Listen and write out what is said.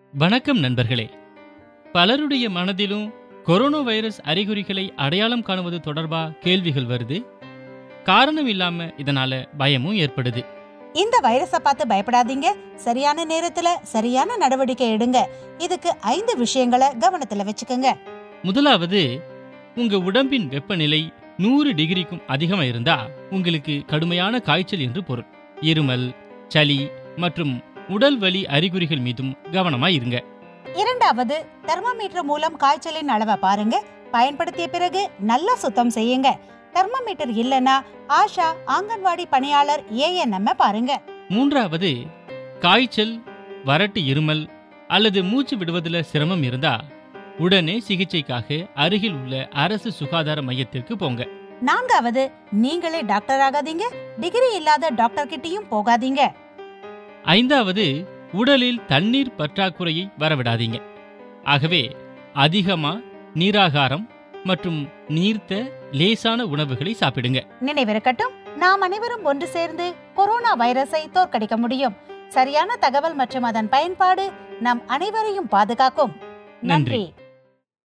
வணக்கம் நண்பர்களே பலருடைய மனதிலும் கொரோனா வைரஸ் அறிகுறிகளை அடையாளம் காணுவது தொடர்பா கேள்விகள் வருது காரணம் இல்லாம இதனால பயமும் ஏற்படுது இந்த வைரஸ பார்த்து பயப்படாதீங்க சரியான நேரத்துல சரியான நடவடிக்கை எடுங்க இதுக்கு ஐந்து விஷயங்களை கவனத்துல வச்சுக்கோங்க முதலாவது உங்க உடம்பின் வெப்பநிலை நூறு டிகிரிக்கும் அதிகமா இருந்தா உங்களுக்கு கடுமையான காய்ச்சல் என்று பொருள் இருமல் சளி மற்றும் உடல் வலி அறிகுறிகள் மீதும் கவனமா இருங்க இரண்டாவது தெர்மோமீட்டர் மூலம் காய்ச்சலின் அளவை பாருங்க பயன்படுத்திய பிறகு நல்லா சுத்தம் செய்யுங்க தெர்மோமீட்டர் இல்லனா ஆஷா ஆங்கன்வாடி பணியாளர் ஏஎன்எம் பாருங்க மூன்றாவது காய்ச்சல் வறட்டு இருமல் அல்லது மூச்சு விடுவதில் சிரமம் இருந்தா உடனே சிகிச்சைக்காக அருகில் உள்ள அரசு சுகாதார மையத்திற்கு போங்க நான்காவது நீங்களே டாக்டர் ஆகாதீங்க டிகிரி இல்லாத டாக்டர் கிட்டயும் போகாதீங்க ஐந்தாவது உடலில் தண்ணீர் பற்றாக்குறையை வரவிடாதீங்க ஆகவே அதிகமா நீராகாரம் மற்றும் நீர்த்த லேசான உணவுகளை சாப்பிடுங்க நினைவிருக்கட்டும் நாம் அனைவரும் ஒன்று சேர்ந்து கொரோனா வைரஸை தோற்கடிக்க முடியும் சரியான தகவல் மற்றும் அதன் பயன்பாடு நம் அனைவரையும் பாதுகாக்கும் நன்றி. நன்றி